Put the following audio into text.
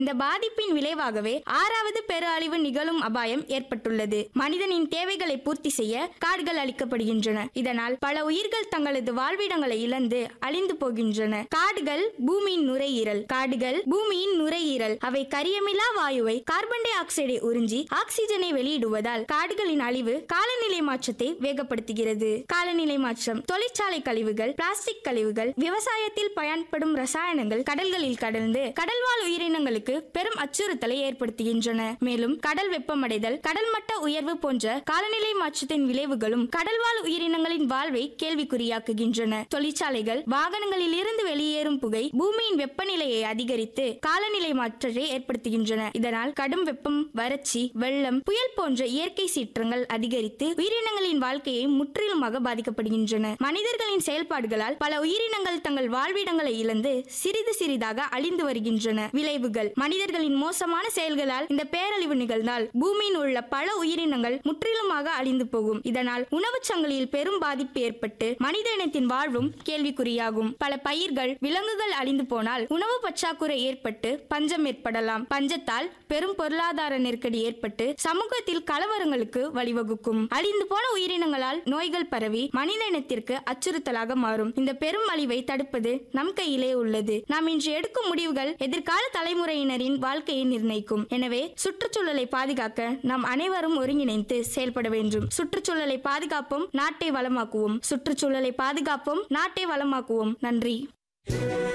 இந்த பாதிப்பின் விளைவாகவே ஆறாவது பெரு அழிவு நிகழும் அபாயம் ஏற்பட்டுள்ளது மனிதனின் தேவைகளை பூர்த்தி செய்ய காடுகள் அழிக்கப்படுகின்றன இதனால் பல உயிர்கள் தங்களது வாழ்விடங்களை இழந்து அழிந்து போகின்றன காடுகள் பூமியின் நுரையீரல் காடுகள் பூமியின் நுரையீரல் அவை கரியமிலா வாயுவை கார்பன் டை ஆக்சைடை உறிஞ்சி ஆக்சிஜனை வெளியிடுவதால் காடுகளின் அழிவு காலநிலை மாற்றத்தை வேகப்படுத்துகிறது காலநிலை மாற்றம் தொழிற்சாலை கழிவுகள் பிளாஸ்டிக் கழிவுகள் விவசாயத்தில் பயன்படும் ரசாயனங்கள் கடல்களில் கடந்து கடல்வாழ் உயிரினங்களுக்கு பெரும் அச்சுறுத்தலை ஏற்படுத்துகின்றன மேலும் கடல் வெப்பமடைதல் கடல் மட்ட உயர்வு போன்ற காலநிலை மாற்றத்தின் விளைவுகளும் கடல்வாழ் உயிரினங்களின் வாழ்வை கேள்விக்குறியாக்குகின்றன தொழிற்சாலைகள் வாகனங்களில் இருந்து வெளியேறும் புகை பூமியின் வெப்பநிலையை அதிகரித்து காலநிலை மாற்றத்தை ஏற்படுத்துகின்றன இதனால் கடும் வெப்பம் வறட்சி வெள்ளம் புயல் போன்ற இயற்கை சீற்றங்கள் அதிகரித்து உயிரினங்களின் வாழ்க்கையை முற்றிலுமாக பாதிக்கப்படுகின்றன மனிதர்களின் செயல்பாடுகளால் பல உயிரினங்கள் தங்கள் வாழ்விடங்களை இழந்து சிறிது சிறிதாக அழிந்து வருகின்றன விளைவுகள் மனிதர்களின் மோசமான செயல்களால் இந்த பேரழிவு நிகழ்ந்தால் பூமியில் உள்ள பல உயிரினங்கள் முற்றிலுமாக அழிந்து போகும் இதனால் உணவுச் சங்கிலியில் பெரும் பாதிப்பு ஏற்பட்டு மனித இனத்தின் வாழ்வும் கேள்விக்குறியாகும் பல பயிர்கள் விலங்குகள் அழிந்து போனால் உணவு பற்றாக்குறை ஏற்பட்டு பஞ்சம் ஏற்படலாம் பஞ்சத்தால் பெரும் பொருளாதார நெருக்கடி ஏற்பட்டு சமூகத்தில் கலவரங்களுக்கு வழிவகுக்கும் அழிந்து போன உயிரினங்களால் நோய்கள் பரவி மனித இனத்திற்கு அச்சுறுத்தலாக மாறும் இந்த பெரும் அழிவை தடுப்பது நம் கையிலே உள்ளது நாம் இன்று எடுக்கும் முடிவுகள் எதிர்கால தலைமுறையினரின் வாழ்க்கையை நிர்ணயிக்கும் எனவே சுற்றுச்சூழலை பாதுகாக்க நாம் அனைவரும் ஒருங்கிணைந்து செயல்பட வேண்டும் சுற்றுச்சூழலை பாதுகாப்போம் நாட்டை வளமாக்குவோம் சுற்றுச்சூழலை பாதுகாப்போம் நாட்டை வளமாக்குவோம் நன்றி